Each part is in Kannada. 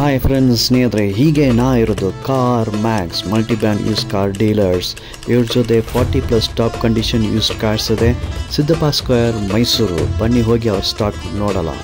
ಹಾಯ್ ಫ್ರೆಂಡ್ಸ್ ಸ್ನೇಹಿತರೆ ಹೀಗೆ ನಾ ಇರೋದು car max multi brand use car dealers ಇವ್ರ ಜೊತೆ forty plus top condition use cars ಇದೆ ಸಿದ್ದಪ್ಪ ಸ್ಕ್ವೇರ್ ಮೈಸೂರು ಬನ್ನಿ ಹೋಗಿ ಅವ್ರ ಸ್ಟಾಕ್ ನೋಡಲ್ಲ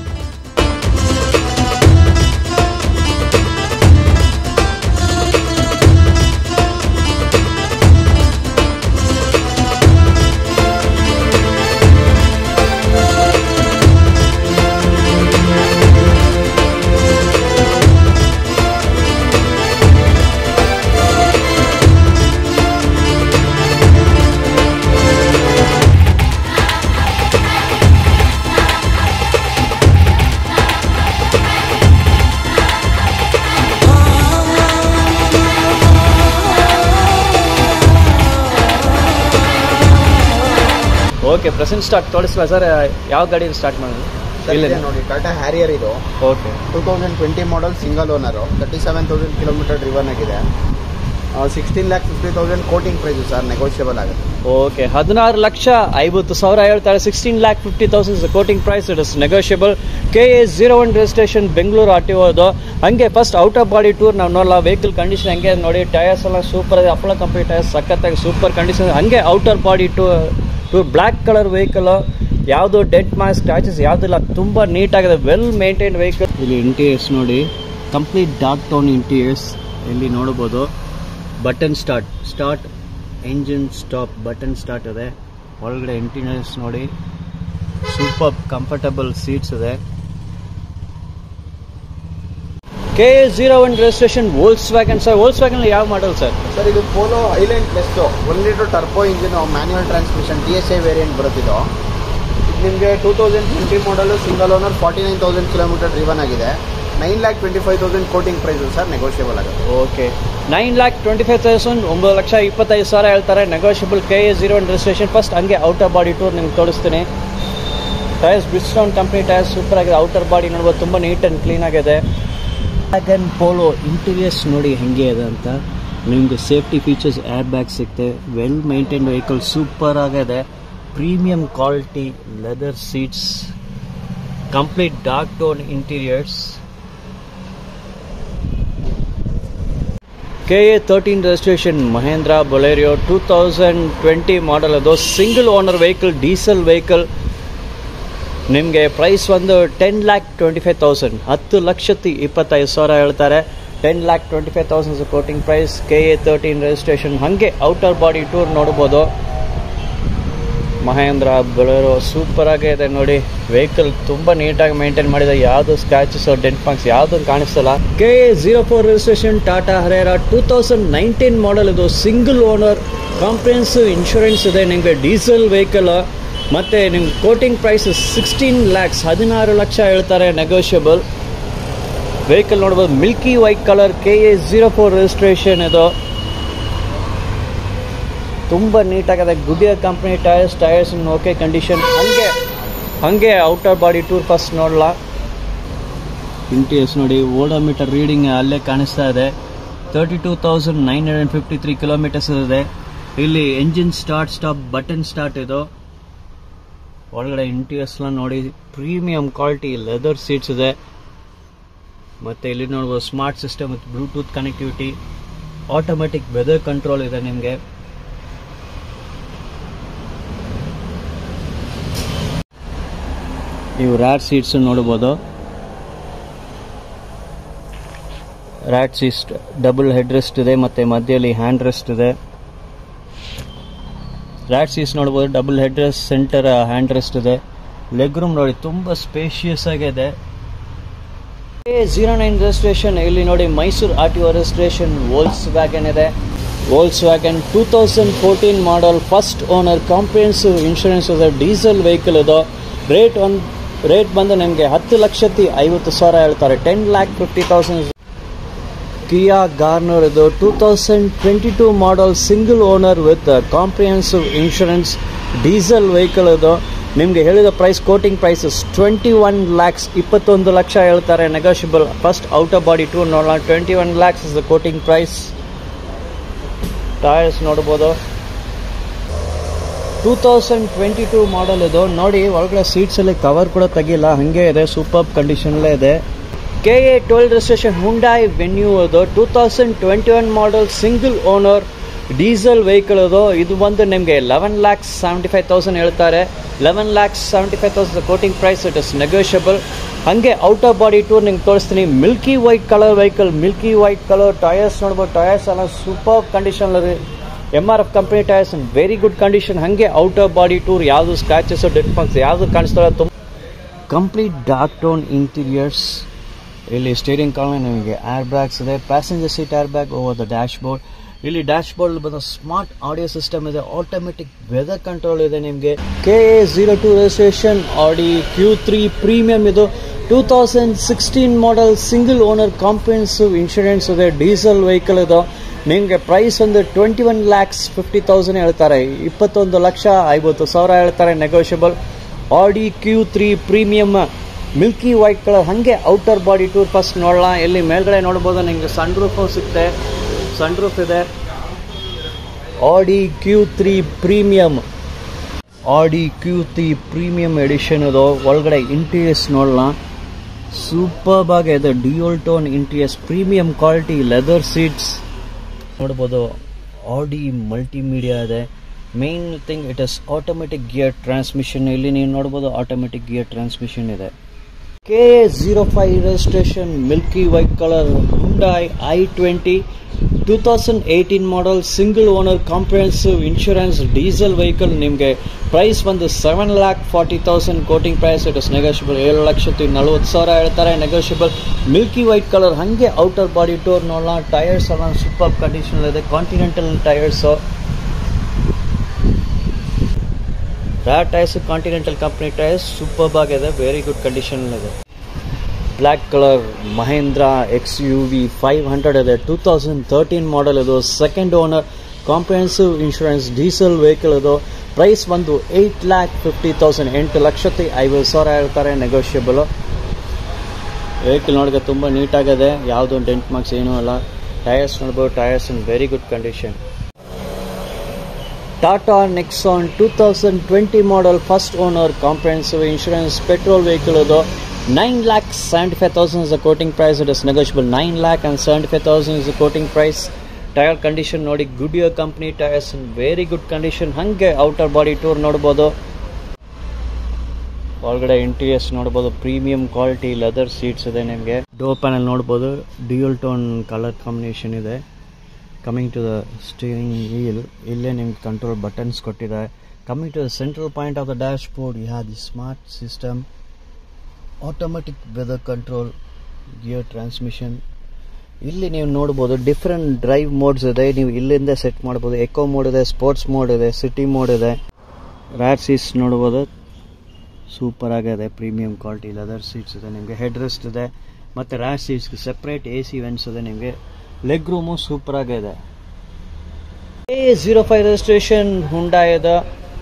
ಓಕೆ ಪ್ರೆಸೆಂಟ್ ಸ್ಟಾಕ್ ತೋರಿಸ್ಲಾ ಸರ್ ಯಾವ ಗಾಡಿ ಸ್ಟಾರ್ಟ್ ಮಾಡೋದು ಸರ್ ಇದೆ ನೋಡಿ ಟಾಟಾ ಹ್ಯಾರಿಯರ್ ಇದು okay two thousand twenty model single owner thirty seven thousand kilometre driven ಆಗಿದೆ sixteen lakh fifty thousand quoting price sir negotiable ಆಗುತ್ತೆ ಓಕೆ ಹದಿನಾರು ಲಕ್ಷ ಐವತ್ತು ಸಾವಿರ ಹೇಳ್ತಾರೆ sixteen lakh fifty thousand quoting price it is negotiable K A zero one registration Bengaluru R T ಓದು ಹಂಗೆ first out of body tour ನಾವು ನೋಡಲ್ಲ ವೆಹಿಕಲ್ ಕಂಡೀಷನ್ ಹಂಗೆ ನೋಡಿ ಟೈರ್ಸ್ ಎಲ್ಲ ಸೂಪರ್ ಇದೆ ಅಪ್ಪಳ ಕಂಪನಿ ಟೈರ್ಸ್ ಸಖತ್ತಾಗಿ ಸೂಪರ್ ಕಂಡೀಷನ್ ಹಂಗೆ outer body to tour black colour vehicle ಯಾವುದು ಡೆಡ್ ಮಾಸ್ ಸ್ಕ್ರಾಚಸ್ ಯಾವುದಿಲ್ಲ ತುಂಬ ನೀಟಾಗಿದೆ ವೆಲ್ ಮೇಂಟೈನ್ ವೆಹಿಕಲ್ ಇಲ್ಲಿ ಇಂಟೀರಿಯರ್ಸ್ ನೋಡಿ ಕಂಪ್ಲೀಟ್ ಡಾರ್ಕ್ ಟೋನ್ ಇಂಟೀರಿಯರ್ಸ್ ಇಲ್ಲಿ ನೋಡ್ಬೋದು button start start engine stop button start ಇದೆ ಒಳಗಡೆ ಇಂಟೀರಿಯರ್ಸ್ ನೋಡಿ ಸೂಪರ್ ಕಂಫರ್ಟಬಲ್ ಸೀಟ್ಸ್ ಇದೆ K A zero one registration Volkswagen sir Volkswagen ಯಾವ ಮಾಡಲ್ ಸರ್ ಸರ್ ಇದು Polo Highline plus one litre turbo engine manual transmission T S I variant ಬರುತ್ತಿದ್ದು ಇದು ನಿಮಗೆ two thousand twenty model single owner forty nine thousand kilometre driven ಆಗಿದೆ nine lakh twenty five thousand quoting price sir negotiable ಆಗುತ್ತೆ okay nine lakh twenty five thousand ಒಂಬತ್ತು ಲಕ್ಷ ಇಪ್ಪತ್ತೈದು ಸಾವಿರ ಹೇಳ್ತಾರೆ negotiable K A zero one registration first ಹಂಗೆ ಔಟರ್ ಬಾಡಿ ಟೂರ್ ನಿಮ್ಗೆ ತೋರಿಸ್ತೀನಿ tyres Bridgestone company tyres super ಆಗಿದೆ ಔಟರ್ ಬಾಡಿ ನೋಡ್ಬೋದು ತುಂಬ ನೀಟ್ ಆ್ಯಂಡ್ ಕ್ಲೀನ್ ಆಗಿದೆ ವ್ಯಾಗನ್ ಪೋಲೋ ಇಂಟೀರಿಯರ್ಸ್ ನೋಡಿ ಹೆಂಗೆ ಇದೆ ಅಂತ ನಿಮಗೆ ಸೇಫ್ಟಿ ಫೀಚರ್ಸ್ ಏರ್ ಬ್ಯಾಗ್ ಸಿಗುತ್ತೆ ವೆಲ್ ಮೈಂಟೈನ್ ವೆಹಿಕಲ್ ಸೂಪರ್ ಆಗಿದೆ premium quality leather seats complete dark tone interiors K A thirteen registration Mahindra Bolero two thousand twenty model ಅದು single owner vehicle diesel vehicle ನಿಮಗೆ ಪ್ರೈಸ್ ಒಂದು ten lakh twenty five thousand ಹತ್ತು ಲಕ್ಷത്തി ಇಪ್ಪತ್ತೈದು ಸಾವಿರ ಹೇಳ್ತಾರೆ ten lakh twenty five thousand quoting price K A thirteen registration ಹಾಗೆ ಔಟರ್ ಬಾಡಿ ಟೂರ್ ನೋಡ್ಬೋದು ಮಹೇಂದ್ರ ಬೊಲೆರೋ ಸೂಪರ್ ಆಗೇ ಇದೆ ನೋಡಿ ವೆಹಿಕಲ್ ತುಂಬ ನೀಟಾಗಿ ಮೇಂಟೈನ್ ಮಾಡಿದೆ ಯಾವುದು ಸ್ಕ್ರಾಚಸ್ ಡೆಂಟ್ ಮಾರ್ಕ್ಸ್ ಯಾವುದು ಕಾಣಿಸ್ತಲ್ಲ K A zero four registration Tata Harrier two thousand nineteen model ಇದು ಸಿಂಗಲ್ ಓನರ್ ಕಾಂಪ್ರಿಹೆನ್ಸಿವ್ ಇನ್ಶೂರೆನ್ಸ್ ಇದೆ ನಿಮಗೆ ಡೀಸೆಲ್ ವೆಹಿಕಲ್ ಮತ್ತು ನಿಮ್ಮ ಕೋಟಿಂಗ್ ಪ್ರೈಸ್ ಸಿಕ್ಸ್ಟೀನ್ ಲ್ಯಾಕ್ಸ್ ಹದಿನಾರು ಲಕ್ಷ ಹೇಳ್ತಾರೆ ನೆಗೋಷಿಯಬಲ್ ವೆಹಿಕಲ್ ನೋಡ್ಬೋದು milky white colour K A zero four registration ಇದು ತುಂಬ ನೀಟಾಗಿದೆ Goodyear company tyres tyres in okay condition ಹಂಗೆ ಹಂಗೆ ಔಟರ್ ಬಾಡಿ ಟೂರ್ ಫಸ್ಟ್ ನೋಡಲ್ಲ ಇಂಟೀರಿಯರ್ಸ್ ನೋಡಿ ಓಡೋಮೀಟರ್ ರೀಡಿಂಗ್ ಅಲ್ಲೇ ಕಾಣಿಸ್ತಾ ಇದೆ thirty two thousand nine hundred fifty three kilometres ಇದೆ ಇಲ್ಲಿ engine start stop button start ಇದು ಒಳಗಡೆ ಇಂಟೀರಿಯರ್ಸ್ನ ನೋಡಿ ಪ್ರೀಮಿಯಂ ಕ್ವಾಲಿಟಿ ಲೆದರ್ ಸೀಟ್ಸ್ ಇದೆ ಮತ್ತು ಇಲ್ಲಿ ನೋಡ್ಬೋದು smart system with Bluetooth connectivity automatic weather control ಇದೆ ನಿಮಗೆ ನೀವು ರ್ಯಾಟ್ ಸೀಟ್ಸ್ ನೋಡ್ಬೋದು rear seats double headrest ಇದೆ ಮತ್ತು ಮಧ್ಯದಲ್ಲಿ ಹ್ಯಾಂಡ್ ರೆಸ್ಟ್ ಇದೆ ರ್ಯಾಟ್ ಸೀಟ್ಸ್ ನೋಡ್ಬೋದು double headrest centre hand rest ಇದೆ ಲೆಗ್ ರೂಮ್ ನೋಡಿ ತುಂಬ ಸ್ಪೇಷಿಯಸ್ ಆಗಿದೆ ಜೀರೋ ನೈನ್ ರಿಜಿಸ್ಟ್ರೇಷನ್ ಇಲ್ಲಿ ನೋಡಿ Mysuru R T O registration Volkswagen ಇದೆ Volkswagen two thousand fourteen model first owner comprehensive insurance ಇದೆ ಡೀಸೆಲ್ ವೆಹಿಕಲ್ ಇದು ರೇಟ್ ಒಂದು ರೇಟ್ ಬಂದು ನಿಮಗೆ ಹತ್ತು ಲಕ್ಷത്തി ಐವತ್ತು ಸಾವಿರ ಹೇಳ್ತಾರೆ ten lakh fifty thousand Kia ಗಾರ್ನರ್ ಇದು two thousand twenty two model single owner with comprehensive insurance diesel vehicle ಇದು ನಿಮಗೆ ಹೇಳಿದ price quoting prices twenty one lakhs ಇಪ್ಪತ್ತೊಂದು ಲಕ್ಷ ಹೇಳ್ತಾರೆ negotiable first out of body tour ನೋಡೋಣ twenty one lakhs is the quoting price tyres ನೋಡ್ಬೋದು two thousand twenty two model ಇದು ನೋಡಿ ಒಳಗಡೆ ಸೀಟ್ಸಲ್ಲಿ ಕವರ್ ಕೂಡ ತೆಗಿಲ್ಲ ಹಾಗೆ ಇದೆ ಸೂಪರ್ ಕಂಡೀಷನಲ್ಲೇ ಇದೆ K A twelve registration Hyundai Venue ಅದು two thousand twenty one model single owner diesel vehicle ಅದು ಇದು ಬಂದು ನಿಮಗೆ eleven lakhs seventy five thousand ಹೇಳ್ತಾರೆ eleven lakhs seventy five thousand quoting price it is negotiable ಹಾಗೆ ಔಟ್ ಆಫ್ ಬಾಡಿ ಟೂರ್ ನಿಮ್ಗೆ ತೋರಿಸ್ತೀನಿ milky white colour vehicle milky white colour tyres ನೋಡ್ಬೋದು ಟಯರ್ಸ್ ಎಲ್ಲ super condition M R F company tyres in very good condition ಹಾಗೆ ಔಟ್ ಆಫ್ ಬಾಡಿ ಟೂರ್ ಯಾವುದು ಸ್ಕ್ರಾಚಸ್ ಡೆಡ್ ಮಾರ್ಕ್ಸ್ ಯಾವುದು ಕಾಣಿಸ್ತಾಳೆ ತುಂಬ ಕಂಪ್ಲೀಟ್ ಡಾರ್ಕ್ ಟೋನ್ ಇಂಟೀರಿಯರ್ಸ್ ಇಲ್ಲಿ ಸ್ಟೇರಿಂಗ್ ಕಾಲನಿ ನಿಮಗೆ ಏರ್ ಬ್ಯಾಗ್ಸ್ ಇದೆ passenger seat air bag over the dashboard ಇಲ್ಲಿ ಡ್ಯಾಶ್ ಬೋರ್ಡ್ ಬಂದ ಸ್ಮಾರ್ಟ್ ಆಡಿಯೋ ಸಿಸ್ಟಮ್ ಇದೆ ಆಟೋಮೆಟಿಕ್ ವೆದರ್ ಕಂಟ್ರೋಲ್ ಇದೆ ನಿಮಗೆ K A zero two registration Audi Q three premium ಇದು two thousand sixteen model single owner comprehensive insurance ಇದೆ ಡೀಸೆಲ್ ವೆಹಿಕಲ್ ಇದು ನಿಮಗೆ ಪ್ರೈಸ್ ಒಂದು twenty one lakhs fifty thousand ಹೇಳ್ತಾರೆ ಇಪ್ಪತ್ತೊಂದು ಲಕ್ಷ ಐವತ್ತು ಸಾವಿರ ಹೇಳ್ತಾರೆ negotiable Audi Q three premium milky white colour ಹಾಗೆ ಔಟರ್ ಬಾಡಿ ಟೂರ್ ಫಸ್ಟ್ ನೋಡೋಣ ಎಲ್ಲಿ ಮೇಲ್ಗಡೆ ನೋಡ್ಬೋದು ನಿಮಗೆ ಸನ್ ರೂಫ್ ಸಿಗುತ್ತೆ ಸನ್ ರೂಫ್ ಇದೆ Audi Q three premium Audi Q three premium edition ಇದು ಒಳಗಡೆ ಇಂಟೀರಿಯರ್ಸ್ ನೋಡೋಣ ಸೂಪರ್ಬ್ ಆಗಿದೆ dual tone interiors premium quality leather seats ನೋಡ್ಬೋದು ಆಡಿ ಮಲ್ಟಿಮೀಡಿಯಾ ಇದೆ main thing it is automatic gear transmission ಇಲ್ಲಿ ನೀವು ನೋಡ್ಬೋದು ಆಟೋಮೆಟಿಕ್ ಗಿಯರ್ ಟ್ರಾನ್ಸ್ಮಿಷನ್ ಇದೆ K A zero five registration milky white colour Hyundai I twenty two thousand eighteen model single owner comprehensive insurance diesel vehicle ನಿಮಗೆ ಪ್ರೈಸ್ ಬಂದು seven lakh forty thousand quoting price it is negotiable ಏಳು ಲಕ್ಷത്തി ನಲ್ವತ್ತು ಸಾವಿರ ಹೇಳ್ತಾರೆ ನೆಗೋಷಿಯಬಲ್ ಮಿಲ್ಕಿ ವೈಟ್ ಕಲರ್ ಹಾಗೆ ಔಟರ್ ಬಾಡಿ ಟೂರ್ ನೋಡೋಣ ಟೈರ್ಸ್ ಎಲ್ಲ ಸೂಪರ್ ಕಂಡೀಷನ್ ಇದೆ Continental tyres rear tyres Continental company tyres superb ಆಗಿದೆ ವೆರಿ ಗುಡ್ ಕಂಡೀಷನ್ ಇದೆ black colour Mahindra X U V five hundred ಇದೆ ಟೂ ತೌಸಂಡ್ ತರ್ಟೀನ್ ಮಾಡೆಲ್ ಇದು second owner comprehensive insurance diesel vehicle ಇದು ಪ್ರೈಸ್ ಬಂದು ಏಯ್ಟ್ ಲ್ಯಾಕ್ ಫಿಫ್ಟಿ ತೌಸಂಡ್ ಎಂಟು ಲಕ್ಷത്തി ಐವತ್ತು ಸಾವಿರ ಹೇಳ್ತಾರೆ ನೆಗೋಷಿಯಬಲ್ ವೆಹಿಕಲ್ ನೋಡಿದ್ರೆ ತುಂಬ ನೀಟಾಗಿದೆ ಯಾವುದೋ ಡೆಂಟ್ ಮಾರ್ಕ್ಸ್ ಏನೂ ಅಲ್ಲ ಟೈರ್ಸ್ ನೋಡ್ಬೋದು tyres in very good condition Tata Nexon two thousand twenty model first owner comprehensive insurance petrol vehicle ಅದು nine lakh seventy five thousand is the quoting price it is negotiable nine lakh and seventy five thousand is the quoting price tyre condition ನೋಡಿ Goodyear company tyres in very good condition ಹಾಗೆ ಔಟರ್ ಬಾಡಿ ಟೂರ್ ನೋಡ್ಬೋದು ಒಳಗಡೆ ಇಂಟೀರಿಯರ್ಸ್ ನೋಡ್ಬೋದು ಪ್ರೀಮಿಯಂ ಕ್ವಾಲಿಟಿ ಲೆದರ್ ಸೀಟ್ಸ್ ಇದೆ ನಿಮಗೆ ಡೋರ್ ಪ್ಯಾನಲ್ ನೋಡ್ಬೋದು ಡ್ಯೂಯಲ್ ಟೋನ್ ಕಲರ್ ಕಾಂಬಿನೇಷನ್ ಇದೆ coming to the steering wheel ಇಲ್ಲೇ ನಿಮ್ಗೆ ಕಂಟ್ರೋಲ್ ಬಟನ್ಸ್ ಕೊಟ್ಟಿದ್ದಾರೆ coming to the central point of the dashboard you have the smart system automatic weather control gear transmission ಇಲ್ಲಿ ನೀವು ನೋಡ್ಬೋದು ಡಿಫ್ರೆಂಟ್ ಡ್ರೈವ್ ಮೋಡ್ಸ್ ಇದೆ ನೀವು ಇಲ್ಲಿಂದ ಸೆಟ್ ಮಾಡ್ಬೋದು ಎಕೋ ಮೋಡ್ ಇದೆ ಸ್ಪೋರ್ಟ್ಸ್ ಮೋಡ್ ಇದೆ ಸಿಟಿ ಮೋಡ್ ಇದೆ ರ್ಯಾರ್ ಸೀಟ್ಸ್ ನೋಡ್ಬೋದು ಸೂಪರ್ ಆಗಿದೆ ಪ್ರೀಮಿಯಂ ಕ್ವಾಲಿಟಿ ಲೆದರ್ ಸೀಟ್ಸ್ ಇದೆ ನಿಮಗೆ ಹೆಡ್ ರೆಸ್ಟ್ ಇದೆ ಮತ್ತು ರ್ಯಾರ್ ಸೀಟ್ಸ್ಗೆ ಸೆಪ್ರೇಟ್ ಎ ಸಿ ವೆಂಟ್ಸ್ ಇದೆ ನಿಮಗೆ ಲೆಗ್ ರೂಮು ಸೂಪರ್ ಆಗಿದೆ A zero five registration Hyundai ಇದೆ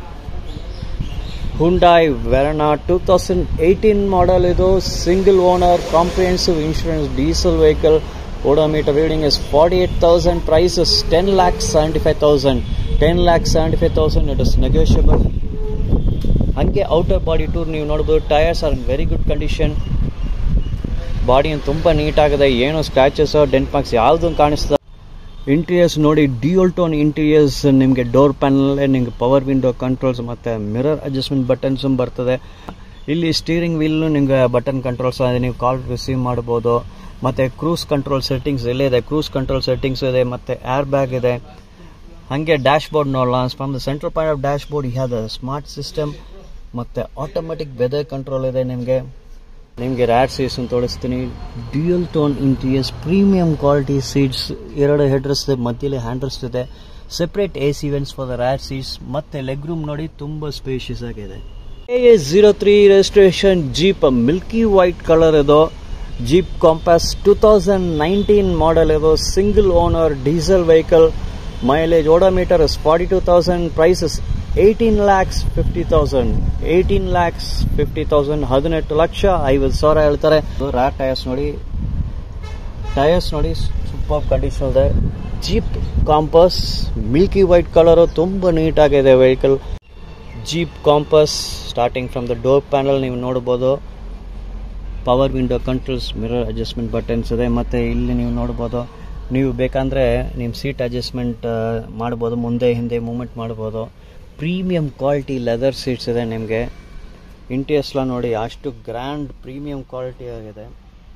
Hyundai Verna two thousand eighteen model ಇದು single owner comprehensive insurance diesel vehicle odometer reading is forty eight thousand price is ten lakh seventy five thousand ten lakh seventy five thousand it is negotiable ಹಾಗೆ ಔಟರ್ ಬಾಡಿ ಟೂರ್ ನೀವು ನೋಡ್ಬೋದು tyres are in very good condition ಬಾಡಿಯನ್ನು ತುಂಬ ನೀಟಾಗಿದೆ ಏನು ಸ್ಕ್ರಾಚಸ್ ಡೆಂಟ್ ಮಾರ್ಕ್ಸ್ ಯಾವುದೂ ಕಾಣಿಸ್ತದೆ ಇಂಟೀರಿಯರ್ಸ್ ನೋಡಿ ಡಿಯೋಲ್ ಟೋನ್ ಇಂಟೀರಿಯರ್ಸ್ ನಿಮಗೆ ಡೋರ್ ಪ್ಯಾನಲ್ಲೇ ನಿಮಗೆ ಪವರ್ ವಿಂಡೋ ಕಂಟ್ರೋಲ್ಸ್ ಮತ್ತು ಮಿರರ್ ಅಡ್ಜಸ್ಟ್ಮೆಂಟ್ ಬಟನ್ಸು ಬರ್ತದೆ ಇಲ್ಲಿ ಸ್ಟೀರಿಂಗ್ ವೀಲ್ನು ನಿಮಗೆ ಬಟನ್ ಕಂಟ್ರೋಲ್ಸ್ ಇದೆ ನೀವು ಕಾಲ್ ರಿಸೀವ್ ಮಾಡ್ಬೋದು ಮತ್ತು ಕ್ರೂಸ್ ಕಂಟ್ರೋಲ್ ಸೆಟ್ಟಿಂಗ್ಸ್ ಇಲ್ಲೇ ಇದೆ ಕ್ರೂಸ್ ಕಂಟ್ರೋಲ್ ಸೆಟ್ಟಿಂಗ್ಸ್ ಇದೆ ಮತ್ತು ಏರ್ ಬ್ಯಾಗ್ ಇದೆ ಹಾಗೆ ಡ್ಯಾಶ್ ಬೋರ್ಡ್ ನೋಡೋಣ from the central point of dashboard have the smart system ಮತ್ತು ಆಟೋಮೆಟಿಕ್ ವೆದರ್ ಕಂಟ್ರೋಲ್ ಇದೆ ನಿಮಗೆ ನಿಮಗೆ ರ್ಯಾಡ್ ಸೀಟ್ಸ್ ಅಂತ ತೋರಿಸ್ತೀನಿ dual tone interiors premium quality seats ಎರಡು ಹೆಡ್ ರೆಸ್ಟ್ ಇದೆ ಮಧ್ಯದಲ್ಲಿ ಹ್ಯಾಂಡ್ ರೆಸ್ಟ್ ಇದೆ separate A C vents for the rear seats ಮತ್ತೆ ಲೆಗ್ ರೂಮ್ ನೋಡಿ ತುಂಬ ಸ್ಪೇಷಿಯಸ್ ಆಗಿದೆ A zero three registration Jeep milky white colour ಇದು Jeep Compass two thousand nineteen model ಇದು single owner diesel vehicle mileage odometer is forty two thousand prices eighteen lakhs fifty thousand eighteen lakhs fifty thousand ಹದಿನೆಂಟು ಲಕ್ಷ ಐವತ್ತು ಸಾವಿರ ಹೇಳ್ತಾರೆ ರ್ಯಾಟ್ ಟೈರ್ಸ್ ನೋಡಿ ಟೈರ್ಸ್ ನೋಡಿ ಸೂಪರ್ ಕಂಡೀಷನ್ ಇದೆ Jeep Compass milky white colour ತುಂಬ ನೀಟಾಗಿದೆ vehicle Jeep Compass starting from the door panel ನೀವು ನೋಡ್ಬೋದು power window controls mirror adjustment buttons ಇದೆ ಮತ್ತು ಇಲ್ಲಿ ನೀವು ನೋಡ್ಬೋದು ನೀವು ಬೇಕಂದರೆ ನಿಮ್ಮ ಸೀಟ್ ಅಡ್ಜಸ್ಟ್ಮೆಂಟ್ ಮಾಡ್ಬೋದು ಮುಂದೆ ಹಿಂದೆ ಮೂಮೆಂಟ್ ಮಾಡ್ಬೋದು ಪ್ರೀಮಿಯಂ ಕ್ವಾಲಿಟಿ ಲೆದರ್ ಸೀಟ್ಸ್ ಇದೆ ನಿಮಗೆ ಇಂಟಿಯಸ್ಲ ನೋಡಿ ಅಷ್ಟು ಗ್ರ್ಯಾಂಡ್ ಪ್ರೀಮಿಯಂ ಕ್ವಾಲಿಟಿ ಆಗಿದೆ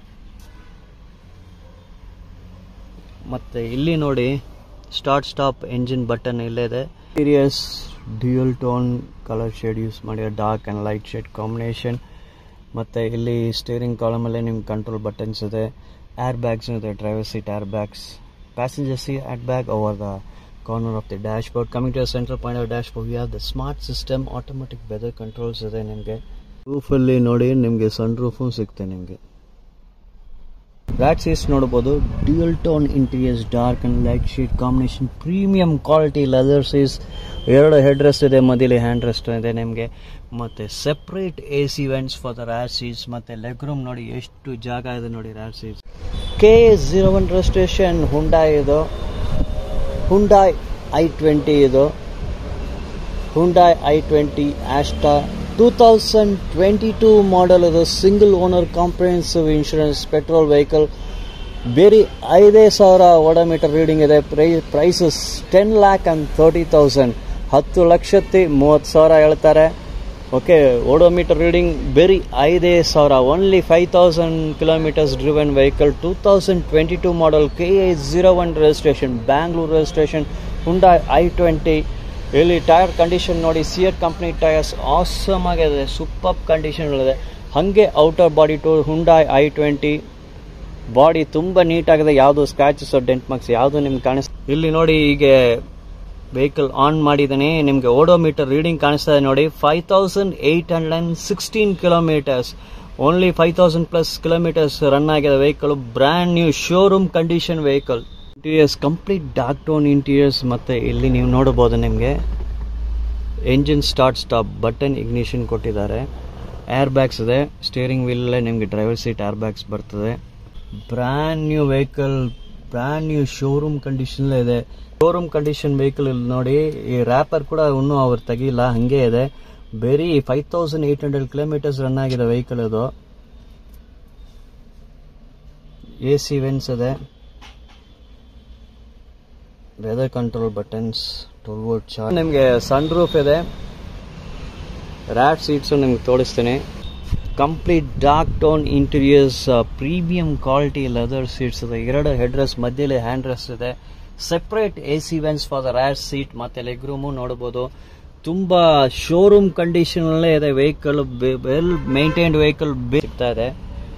ಮತ್ತು ಇಲ್ಲಿ ನೋಡಿ ಸ್ಟಾರ್ಟ್ ಸ್ಟಾಪ್ ಎಂಜಿನ್ ಬಟನ್ ಇಲ್ಲೇ ಇದೆ ಸೀರಿಯಸ್ dual tone colour shade use ಮಾಡಿ dark and light shade combination ಮತ್ತು ಇಲ್ಲಿ ಸ್ಟೇರಿಂಗ್ ಕಾಲಮಲ್ಲೇ ನಿಮ್ಗೆ ಕಂಟ್ರೋಲ್ ಬಟನ್ಸ್ ಇದೆ ಏರ್ ಬ್ಯಾಗ್ಸ್ ಇದೆ driver seat air bags passenger seat air bag over the corner of the dashboard coming to central point of dashboard we have the smart system automatic weather controls ಇದೆ ನಿಮಗೆ ರೂಫಲ್ಲಿ ನೋಡಿ ನಿಮಗೆ ಸನ್ ರೂಫು ಸಿಗುತ್ತೆ ನಿಮಗೆ ಬ್ಯಾಕ್ ಸೀಟ್ಸ್ ನೋಡ್ಬೋದು dual tone interiors dark and light shade combination premium quality leather ಸೀಸ್ ಎರಡು ಹೆಡ್ ರೆಸ್ಟ್ ಇದೆ ಮಧ್ಯಲಿ ಹ್ಯಾಂಡ್ ರೆಸ್ಟ್ ಇದೆ ನಿಮಗೆ ಮತ್ತು separate A C vents for the rear seats ಮತ್ತು ಲೆಗ್ ರೂಮ್ ನೋಡಿ ಎಷ್ಟು ಜಾಗ ಇದೆ ನೋಡಿ rear seats K zero one registration Hyundai ಇದು ಹುಂಡಾಯ್ ಐ ಟ್ವೆಂಟಿ ಇದು Hyundai I twenty Asta two thousand twenty two model ಇದು single owner comprehensive insurance petrol vehicle ಬೇರೆ ಐದೇ ಸಾವಿರ ಓಡೋಮೀಟರ್ ರೀಡಿಂಗ್ ಇದೆ ಪ್ರೈ prices ten lakh and thirty thousand ಹತ್ತು ಲಕ್ಷത്തി ಮೂವತ್ತು ಸಾವಿರ ಹೇಳ್ತಾರೆ ಓಕೆ ಓಡೋಮೀಟರ್ ರೀಡಿಂಗ್ ಬೇರೆ ಐದೇ ಸಾವಿರ only five thousand kilometres driven vehicle two thousand twenty two model K A zero one registration Bangalore registration Hyundai I twenty ಇಲ್ಲಿ ಟೈರ್ ಕಂಡೀಷನ್ ನೋಡಿ ಸಿಯರ್ ಕಂಪ್ನಿ ಟೈರ್ಸ್ ಆಸಮ್ ಆಗಿದೆ ಸೂಪರ್ ಕಂಡೀಷನ್ಗಳಿದೆ ಹಾಗೆ outer body to Hyundai I twenty body ತುಂಬ ನೀಟಾಗಿದೆ ಯಾವುದು ಸ್ಕ್ರಾಚಸ್ ಡೆಂಟ್ ಮಾರ್ಕ್ಸ್ ಯಾವುದು ನಿಮ್ಗೆ ಕಾಣಿಸ್ ಇಲ್ಲಿ ನೋಡಿ ಈಗ ವೆಹಿಕಲ್ ಆನ್ ಮಾಡಿದ್ದೀನಿ ನಿಮಗೆ ಓಡೋಮೀಟರ್ ರೀಡಿಂಗ್ ಕಾಣಿಸ್ತಾ ಇದೆ ನೋಡಿ five thousand eight hundred and sixteen kilometres only five thousand plus kilometres run ಆಗಿದೆ vehicle brand new showroom condition vehicle interiors complete dark tone interiors ಮತ್ತು ಇಲ್ಲಿ ನೀವು ನೋಡಬಹುದು ನಿಮಗೆ engine start stop button ignition ಕೊಟ್ಟಿದ್ದಾರೆ ಏರ್ ಬ್ಯಾಗ್ಸ್ ಇದೆ ಸ್ಟೇರಿಂಗ್ ವೀಲಲ್ಲೇ ನಿಮಗೆ ಡ್ರೈವರ್ ಸೀಟ್ ಏರ್ ಬ್ಯಾಗ್ಸ್ ಬರ್ತದೆ brand new vehicle brand new showroom condition ಇದೆ ಶೋರೂಮ್ ಕಂಡೀಷನ್ ವೆಹಿಕಲ್ ಇಲ್ಲಿ ನೋಡಿ ಈ ರ್ಯಾಪರ್ ಕೂಡ ಇನ್ನೂ ಅವ್ರು ತೆಗಿಲ್ಲ ಹಂಗೆ ಇದೆ ಬೇರೆ five thousand eight hundred kilometres run ಆಗಿದೆ ವೆಹಿಕಲ್ ಇದು ಎ ಸಿ ವೆನ್ಸ್ ಇದೆ weather control buttons twelve volt charge ನಿಮಗೆ ಸನ್ ರೂಫ್ ಇದೆ ರ್ಯಾಟ್ ಸೀಟ್ಸು ನಿಮ್ಗೆ ತೋರಿಸ್ತೀನಿ complete dark tone interiors premium quality leather seats ಇದೆ ಎರಡು ಹೆಡ್ ರೆಸ್ಟ್ ಮಧ್ಯದಲ್ಲಿ ಹ್ಯಾಂಡ್ ರೆಸ್ಟ್ ಇದೆ separate A C vents for the rear seat ಮತ್ತೆ ಲೆಗ್ ರೂಮು ನೋಡ್ಬೋದು ತುಂಬಾ ಶೋರೂಮ್ ಕಂಡೀಷನ್ ಅಲ್ಲೇ ಇದೆ ವೆಹಿಕಲ್ ವೆಲ್ ಮೇಂಟೈನ್ಡ್ ವೆಹಿಕಲ್ ಸಿಗ್ತಾ ಇದೆ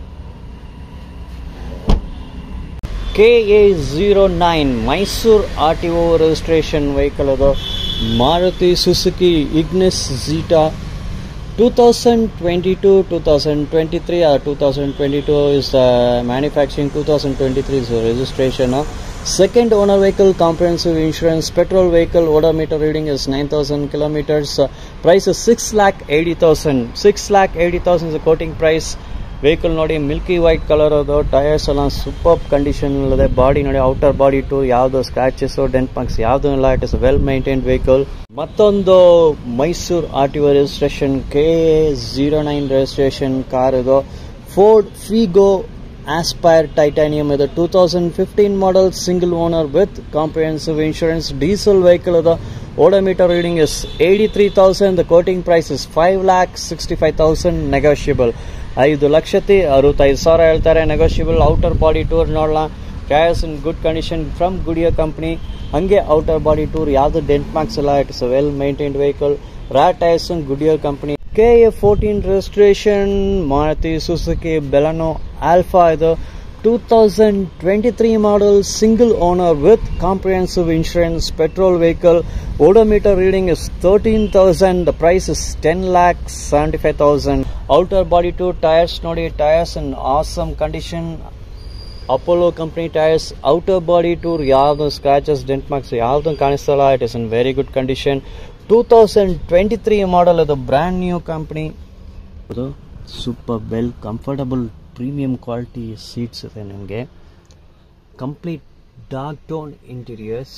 K A zero nine Mysuru R T O registration vehicle ಅದು Maruti Suzuki Ignis Zeta two thousand twenty two two thousand twenty three or two thousand twenty two is manufacturing two thousand twenty three is registration second owner vehicle comprehensive insurance petrol vehicle odometer reading is nine thousand kilometres price six lakh eighty thousand six lakh eighty thousand quoting price vehicle ನೋಡಿ ಮಿಲ್ಕಿ ವೈಟ್ ಕಲರ್ ಅದು ಟೈರ್ಸ್ ಎಲ್ಲ ಸೂಪರ್ ಕಂಡೀಷನ್ ಇದೆ ಬಾಡಿ ನೋಡಿ ಔಟರ್ ಬಾಡಿ ಟು ಯಾವುದು ಸ್ಕ್ರಾಚಸ್ ಡೆಂಟ್ ಮಾರ್ಕ್ಸ್ ಯಾವುದು ಇಲ್ಲ it is well maintained vehicle ಮತ್ತೊಂದು Mysuru R T O registration K zero nine registration car ಇದು ಫೋರ್ಡ್ ಫಿಗೋ ಆಸ್ಪೈರ್ ಟೈಟಾನಿಯಂ ಇದು two thousand fifteen model single owner with comprehensive insurance diesel vehicle ಅದು odometer reading is eighty three thousand the quoting price is five lakh sixty five thousand negotiable ಐದು ಲಕ್ಷತಿ ಅರವತ್ತೈದು ಸಾವಿರ ಹೇಳ್ತಾರೆ ನೆಗೋಷಿಯಬಲ್ ಔಟರ್ ಬಾಡಿ ಟೂರ್ ನೋಡೋಣ tyres in good condition from Goodyear company ಹಂಗೆ ಔಟರ್ ಬಾಡಿ ಟೂರ್ ಯಾವುದು ಡೆಂಟ್ ಮಾರ್ಕ್ಸ್ ಇಲ್ಲ it is well maintained vehicle ರಾ tyres Goodyear company K A fourteen registration Maruti Suzuki Baleno Alpha ಇದು two thousand twenty three model single owner with comprehensive insurance petrol vehicle odometer reading is thirteen thousand the price is ten lakh seventy five thousand outer body too tyres ನೋಡಿ ಟೈರ್ಸ್ ಇನ್ awesome condition Apollo company tyres outer body tour ಯಾವುದು ಸ್ಕ್ರಾಚಸ್ ಡೆಂಟ್ ಮಾರ್ಕ್ಸ್ ಯಾವುದು ಕಾಣಿಸ್ತಲ್ಲ it is in very good condition two thousand twenty three model ಅದು ಬ್ರ್ಯಾಂಡ್ ನ್ಯೂ ಕಂಪ್ನಿ ಅದು super well comfortable premium quality seats ಇದೆ ನಿಮಗೆ ಕಂಪ್ಲೀಟ್ ಡಾರ್ಕ್ ಟೋನ್ ಇಂಟೀರಿಯರ್ಸ್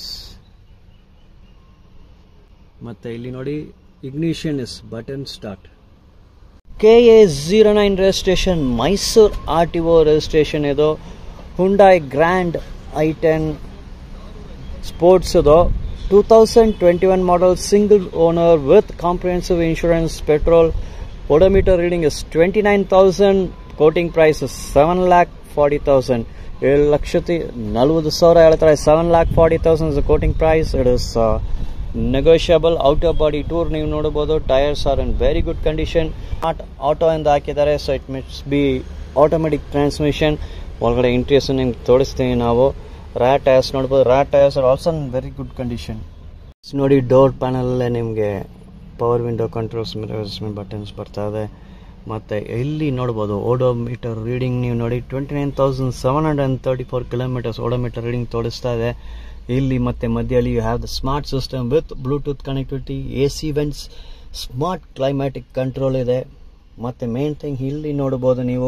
ಮತ್ತು ಇಲ್ಲಿ ನೋಡಿ ignition is button start K A zero nine registration Mysuru R T O registration ಇದು Hyundai Grand i ten Sports ಇದು two thousand twenty one model single owner with comprehensive insurance petrol odometer reading is twenty nine thousand quoting price seven lakh forty thousand ಏಳು ಲಕ್ಷತಿ ನಲ್ವತ್ತು ಸಾವಿರ ಹೇಳ್ತಾರೆ seven lakh forty thousand quoting price it is negotiable out of body tour ನೀವು ನೋಡಬಹುದು tyres are in very good condition not auto ಎಂದು ಹಾಕಿದ್ದಾರೆ ಸೊ ಇಟ್ ಮಿಟ್ಸ್ ಬಿ ಆಟೋಮೆಟಿಕ್ ಟ್ರಾನ್ಸ್ಮಿಷನ್ ಒಳಗಡೆ ಇಂಟ್ರಿಯಸ್ ನಿಮ್ಗೆ ತೋರಿಸ್ತೀವಿ ನಾವು ರಾ ಟೈರ್ಸ್ ನೋಡ್ಬೋದು ರಾ tyres are also in very good condition ನೋಡಿ ಡೋರ್ ಪ್ಯಾನಲ್ಲೇ ನಿಮಗೆ power window controls mirrors buttons ಬರ್ತಾ ಇದೆ ಮತ್ತು ಇಲ್ಲಿ ನೋಡ್ಬೋದು ಓಡೋಮೀಟರ್ ರೀಡಿಂಗ್ ನೀವು ನೋಡಿ twenty nine thousand seven hundred and thirty four kilometres odometer reading ತೋರಿಸ್ತಾ ಇದೆ ಇಲ್ಲಿ ಮತ್ತೆ ಮಧ್ಯದಲ್ಲಿ you have the smart system with Bluetooth connectivity A C vents smart climatic control ಇದೆ ಮತ್ತು ಮೇನ್ ಥಿಂಗ್ ಇಲ್ಲಿ ನೋಡ್ಬೋದು ನೀವು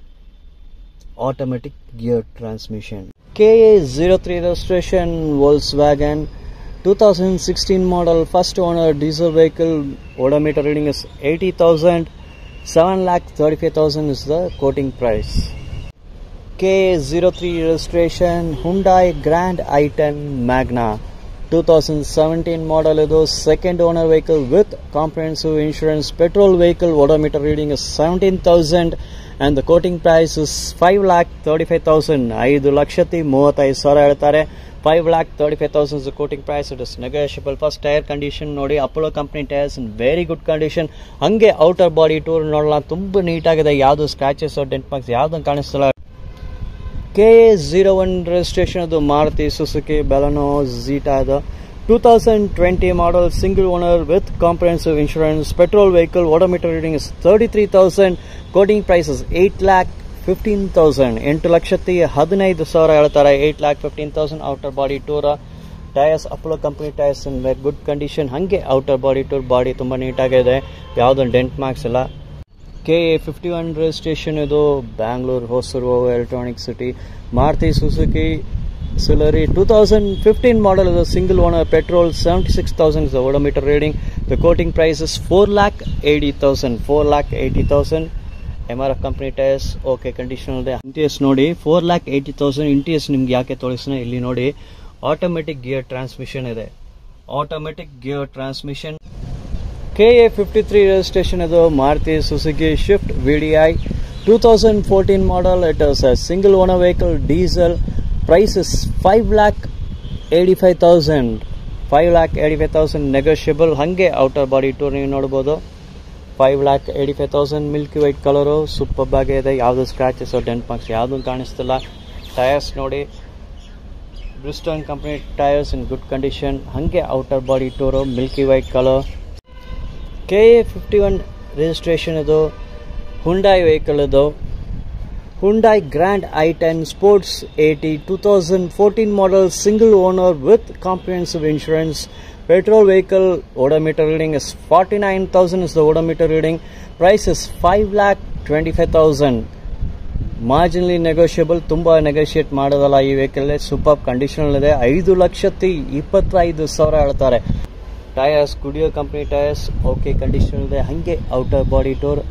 automatic gear transmission K A zero three registration Volkswagen two thousand sixteen model first owner diesel vehicle odometer reading is eighty thousand seven lakh thirty five thousand is the quoting price K zero three registration Hyundai Grand i ten Magna two thousand seventeen model ಇದು second owner vehicle with comprehensive insurance petrol vehicle odometer reading is seventeen thousand and the quoting price is five lakh thirty five thousand ಐದು ಲಕ್ಷತಿ ಮೂವತ್ತೈದು ಸಾವಿರ ಹೇಳ್ತಾರೆ five lakh thirty five thousand quoting price it is negotiable first tyre condition ನೋಡಿ Apollo company tyres in very good condition ಹಂಗೆ ಔಟರ್ ಬಾಡಿ ಟೂರ್ ನೋಡಲ್ಲ ತುಂಬ ನೀಟಾಗಿದೆ ಯಾವುದು ಸ್ಕ್ರಾಚಸ್ ಡೆಂಟ್ ಮಾರ್ಕ್ಸ್ ಯಾವ್ದು ಕಾಣಿಸ್ತಲ್ಲ K A zero one registration ಅದು ಮಾರುತಿ ಸುಸುಕಿ ಬೆಲನೋ ಝೀಟಾ ಅದು two thousand twenty model single owner with comprehensive insurance petrol vehicle odometer reading is thirty three thousand quoting prices eight lakh fifteen thousand ಎಂಟು ಲಕ್ಷತಿ ಹದಿನೈದು ಸಾವಿರ ಹೇಳ್ತಾರೆ eight lakh fifteen thousand outer body ಟೂರ tyres Apollo company tyres in very good condition ಹಾಗೆ ಔಟರ್ ಬಾಡಿ ಟೂರ್ ಬಾಡಿ ತುಂಬ ನೀಟಾಗಿದೆ ಯಾವುದೊಂದು ಡೆಂಟ್ ಮಾರ್ಕ್ಸ್ ಇಲ್ಲ K A fifty one registration ಇದು Bangalore Hosur Electronic City Maruti Suzuki Celerio two thousand fifteen model ಇದು single owner petrol seventy six thousand is odometer reading the quoting price is four lakh eighty thousand four lakh eighty thousand M R F company tyres okay condition ಇದೆ ಇಂಟಿಎಸ್ ನೋಡಿ four lakh eighty thousand interiors ನಿಮ್ಗೆ ಯಾಕೆ ತೋರಿಸ್ನ ಇಲ್ಲಿ ನೋಡಿ ಆಟೋಮೆಟಿಕ್ ಗಿಯರ್ ಟ್ರಾನ್ಸ್ಮಿಷನ್ ಇದೆ automatic gear transmission K A fifty three registration ಇದು Maruti Suzuki Swift V D I two thousand fourteen model it is a single owner vehicle diesel price is five lakh eighty five thousand five lakh eighty five thousand negotiable ಹಾಗೆ ಔಟರ್ ಬಾಡಿ ಟೂರ್ ನೀವು ನೋಡ್ಬೋದು five lakh eighty five thousand milky white colour super ಆಗಿ ಇದೆ ಯಾವುದು ಸ್ಕ್ರಾಚಸ್ ಡೆಂಟ್ ಮಾರ್ಕ್ಸ್ ಯಾವುದೂ ಕಾಣಿಸ್ತಿಲ್ಲ ಟಯರ್ಸ್ ನೋಡಿ Bridgestone company tyres in good condition ಹಾಗೆ outer body tour milky white colour K A fifty one registration ಇದು ಹುಂಡಾಯ್ ವೆಹಿಕಲ್ ಇದು Hyundai Grand i ten Sports eighty two thousand fourteen model single owner with comprehensive insurance petrol vehicle odometer reading is forty nine thousand is the odometer reading price is five lakh twenty five thousand marginally negotiable ತುಂಬ ನೆಗೋಷಿಯೇಟ್ ಮಾಡೋದಲ್ಲ ಈ ವೆಹಿಕಲ್ ಸೂಪರ್ ಕಂಡೀಷನ್ ಇದೆ ಐದು ಲಕ್ಷತಿ ಇಪ್ಪತ್ತೈದು ಸಾವಿರ ಹೇಳ್ತಾರೆ ಟಯರ್ಸ್ ಕುಡಿಯೋ ಕಂಪ್ನಿ ಟಯರ್ಸ್ ಓಕೆ ಕಂಡೀಷನ್ ಇದೆ ಹಾಗೆ ಔಟರ್ ಬಾಡಿ ಟೋರ್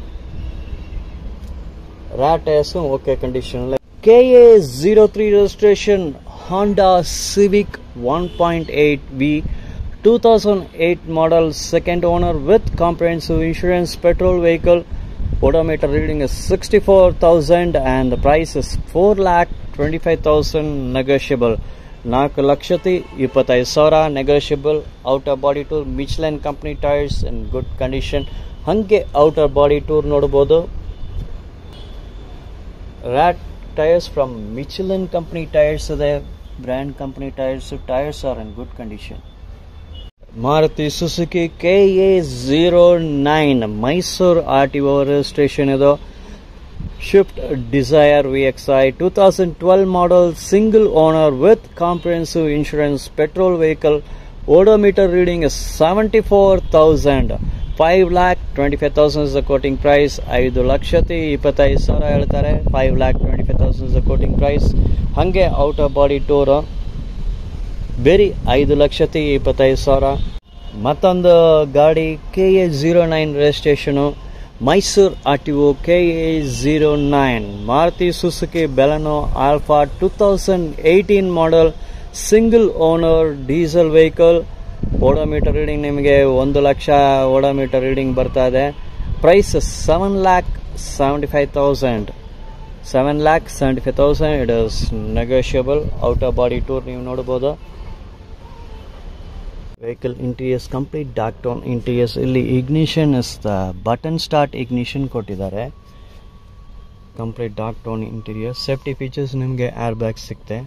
ರಾ ಟಯರ್ಸ್ ಓಕೆ ಕಂಡೀಷನ್ ಇದೆ K A zero three registration Honda Civic one point eight V two thousand eight model second owner with comprehensive insurance petrol vehicle odometer reading is 64,000 and the price is 4 lakh 25,000 negotiable ನಾಲ್ಕು ಲಕ್ಷತಿ ಇಪ್ಪತ್ತೈದು ಸಾವಿರ negotiable outer body tour Michelin company tyres in good condition ಹಾಗೆ ಔಟರ್ ಬಾಡಿ ಟೂರ್ ನೋಡ್ಬೋದು ರ್ಯಾಟ್ tyres from Michelin company tyres ಇದೆ brand company tyres tyres are in good condition Maruti Suzuki K A zero nine Mysuru R T O registration ಇದು Swift Dzire V X I two thousand twelve model single owner with comprehensive insurance petrol vehicle odometer reading seventy four thousand five lakh twenty five thousand the quoting price ಐದು ಲಕ್ಷತಿ ಇಪ್ಪತ್ತೈದು ಸಾವಿರ ಹೇಳ್ತಾರೆ five lakh twenty five thousand the quoting price ಹಾಗೆ ಔಟ್ ಆಫ್ ಬಾಡಿ ಟೂರ್ ಬೇರೆ ಐದು ಲಕ್ಷತಿ ಇಪ್ಪತ್ತೈದು ಸಾವಿರ ಮತ್ತೊಂದು ಗಾಡಿ K A zero nine registration Mysore R T O K A zero nine Maruti Suzuki Baleno Alpha two thousand eighteen model single owner diesel vehicle odometer reading ನಿಮಗೆ ಒಂದು ಲಕ್ಷ ಓಡೋಮೀಟರ್ ರೀಡಿಂಗ್ ಬರ್ತಾ ಇದೆ price seven lakh seventy five thousand seven lakh seventy five thousand it is negotiable out of body tour ನೀವು ನೋಡ್ಬೋದು vehicle interiors complete dark tone interiors ಇಲ್ಲಿ ignition is the button start ignition ಕೊಟ್ಟಿದ್ದಾರೆ complete dark tone interior safety features ನಿಮಗೆ ಏರ್ ಬ್ಯಾಗ್ ಸಿಗುತ್ತೆ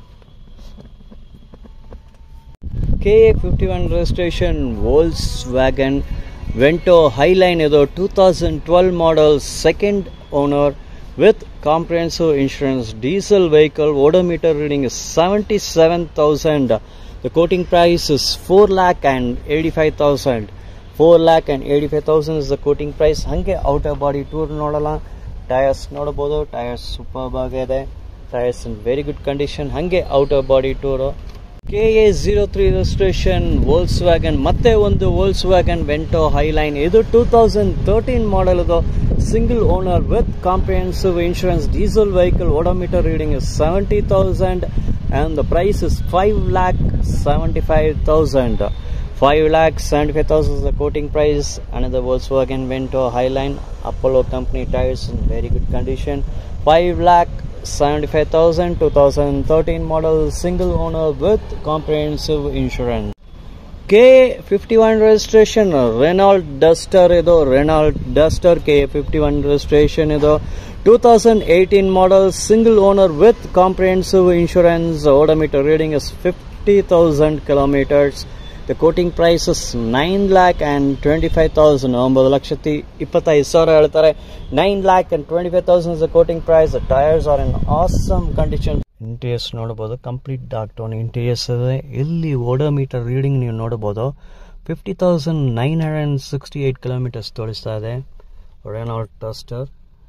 K A fifty one registration Volkswagen Vento Highline ಇದು two thousand twelve model second owner with comprehensive insurance diesel vehicle odometer reading seventy seven thousand the quoting price is four lakh and eighty five thousand four lakh and eighty five thousand is the quoting price ಹಾಗೆ ಔಟ್ ಆಫ್ ಬಾಡಿ ಟೂರ್ ನೋಡೋಲ್ಲ ಟಯರ್ಸ್ ನೋಡ್ಬೋದು ಟಯರ್ಸ್ ಸೂಪರ್ ಆಗಿದೆ tyres in very good condition ಹಾಗೆ out of body tour K A zero three registration Volkswagen ಮತ್ತೆ ಒಂದು ವೋಲ್ಸ್ ವ್ಯಾಗನ್ ವೆಂಟೋ ಹೈಲೈನ್ ಇದು ಟೂ ತೌಸಂಡ್ ತರ್ಟೀನ್ ಮಾಡೆಲ್ ಇದು single owner with comprehensive insurance diesel vehicle odometer reading is seventy thousand and the price is five lakh seventy five thousand five lakh seventy five thousand the quoting price another Volkswagen Vento Highline Apollo company tires in very good condition 5 lakh 75,000 2013 model single owner with comprehensive insurance K fifty one registration Renault Duster ಇದು Renault Duster K fifty one registration ಇದು two thousand eighteen model single owner with comprehensive insurance odometer reading is fifty thousand kilometres the quoting price is nine lakh and twenty five thousand ಒಂಬತ್ತು ಲಕ್ಷತಿ ಇಪ್ಪತ್ತೈದು ಸಾವಿರ ಹೇಳ್ತಾರೆ nine lakh and twenty five thousand the quoting price tyres are in awesome condition interiors ನೋಡ್ಬೋದು ಕಂಪ್ಲೀಟ್ ಡಾರ್ಕ್ ಟೋನ್ ಇಂಟೀರಿಯರ್ಸ್ ಇದೆ ಇಲ್ಲಿ ಓಡೋಮೀಟರ್ ರೀಡಿಂಗ್ ನೀವು ನೋಡ್ಬೋದು fifty thousand nine hundred and sixty eight kilometres ತೋರಿಸ್ತಾ ಇದೆ Renault Duster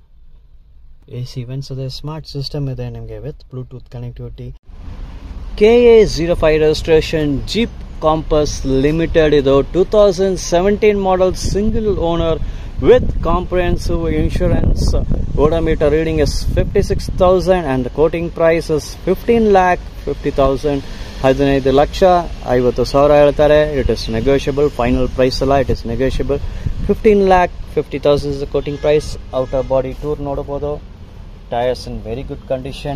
A C events ಇದೆ ಸ್ಮಾರ್ಟ್ ಸಿಸ್ಟಮ್ ಇದೆ ನಿಮಗೆ with Bluetooth connectivity K A zero five registration Jeep Compass limited ಇದು two thousand seventeen model single owner with comprehensive insurance. Odometer reading is 56,000 and the quoting price is 15 lakh 50,000. ಹದಿನೈದು ಲಕ್ಷ ಐವತ್ತು ಸಾವಿರ ಹೇಳ್ತಾರೆ it is negotiable final price ಅಲ್ಲ it is negotiable fifteen lakh fifty thousand is quoting price out of body tour ನೋಡ್ಬೋದು tyres in very good condition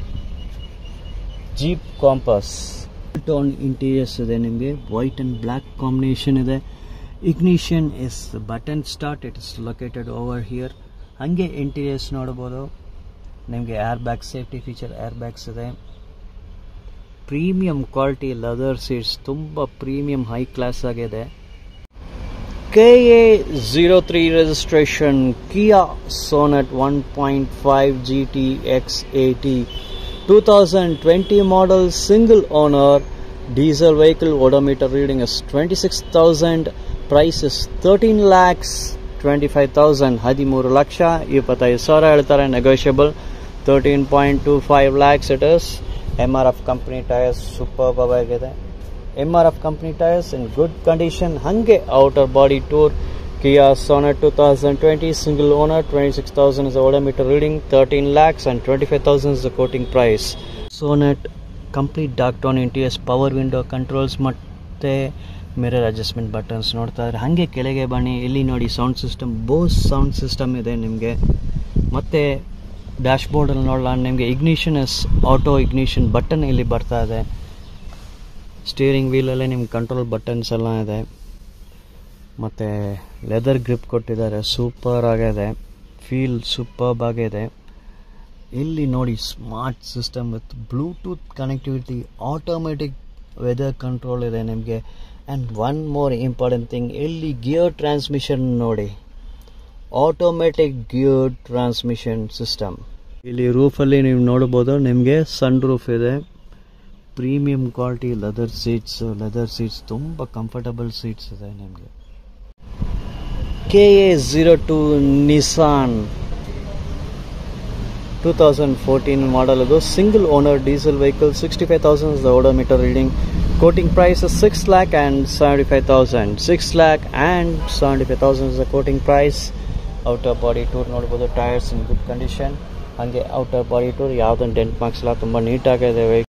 Jeep Compass tone interiors ಇದೆ ನಿಮಗೆ ವೈಟ್ ಅಂಡ್ ಬ್ಲ್ಯಾಕ್ ಕಾಂಬಿನೇಷನ್ ಇದೆ ignition is button start it is located over here ಹಾಗೆ ಇಂಟೀರಿಯರ್ಸ್ ನೋಡ್ಬೋದು ನಿಮಗೆ air bag safety feature air bags ಇದೆ ಪ್ರೀಮಿಯಂ ಕ್ವಾಲಿಟಿ ಲೆದರ್ ಸೀಟ್ಸ್ ತುಂಬ ಪ್ರೀಮಿಯಂ ಹೈ ಕ್ಲಾಸ್ ಆಗಿದೆ K A zero three registration Kia Sonet one point five G T X AT two thousand twenty model single owner diesel vehicle odometer reading is twenty six thousand price is thirteen lakhs twenty five thousand ಹದಿಮೂರು ಲಕ್ಷ ಇಪ್ಪತ್ತೈದು ಸಾವಿರ ಹೇಳ್ತಾರೆ negotiable thirteen point two five lakhs it is M R F company tyres super ಆಗಿದೆ M R F company tyres in good condition ಹಾಗೆ outer body tour Kia Sonet two thousand twenty single owner twenty six thousand is odometer reading thirteen lakhs and twenty five thousand is the quoting price Sonet complete dark tone interiors power window controls ಮತ್ತು ಮಿರರ್ ಅಡ್ಜಸ್ಟ್ಮೆಂಟ್ ಬಟನ್ಸ್ ನೋಡ್ತಾ ಇದ್ರೆ ಹಾಗೆ ಕೆಳಗೆ ಬನ್ನಿ ಇಲ್ಲಿ ನೋಡಿ sound system Bose sound system ಇದೆ ನಿಮಗೆ ಮತ್ತು ಡ್ಯಾಶ್ ಬೋರ್ಡಲ್ಲಿ ನೋಡಲ್ಲ ನಿಮಗೆ ignition is auto ignition button ಇಲ್ಲಿ ಬರ್ತಾ ಇದೆ ಸ್ಟೀರಿಂಗ್ ವೀಲಲ್ಲೇ ನಿಮ್ಗೆ ಕಂಟ್ರೋಲ್ ಬಟನ್ಸ್ ಎಲ್ಲ ಇದೆ ಮತ್ತು ಲೆದರ್ ಗ್ರಿಪ್ ಕೊಟ್ಟಿದ್ದಾರೆ ಸೂಪರ್ ಆಗಿದೆ ಫೀಲ್ ಸೂಪರ್ಬ್ ಆಗಿದೆ ಇಲ್ಲಿ ನೋಡಿ smart system with Bluetooth connectivity automatic weather control ಇದೆ ನಿಮಗೆ and one more important thing ಇಲ್ಲಿ ಗಿಯರ್ ಟ್ರಾನ್ಸ್ಮಿಷನ್ ನೋಡಿ ಆಟೋಮೆಟಿಕ್ ಗಿಯರ್ ಟ್ರಾನ್ಸ್ಮಿಷನ್ ಸಿಸ್ಟಮ್ ಇಲ್ಲಿ ರೂಫಲ್ಲಿ ನೀವು ನೋಡ್ಬೋದು ನಿಮಗೆ ಸನ್ ರೂಫ್ ಇದೆ premium quality leather seats leather seats ತುಂಬ ಕಂಫರ್ಟಬಲ್ ಸೀಟ್ಸ್ ಇದೆ ನಿಮಗೆ K A zero two Nissan two thousand fourteen model ಅದು single owner diesel vehicle sixty five thousand the odometer reading quoting price six lakh and seventy five thousand six lakh and seventy five thousand the quoting price outer body tour ನೋಡ್ಬೋದು ಟೈರ್ಸ್ ಇನ್ ಗುಡ್ ಕಂಡೀಷನ್ ಹಾಗೆ ಔಟರ್ ಬಾಡಿ ಟೂರ್ ಯಾವುದೊಂದು ಡೆಂಟ್ ಮಾರ್ಕ್ಸ್ ಇಲ್ಲ ತುಂಬ ನೀಟಾಗಿದೆ ವೆಹಿಕಲ್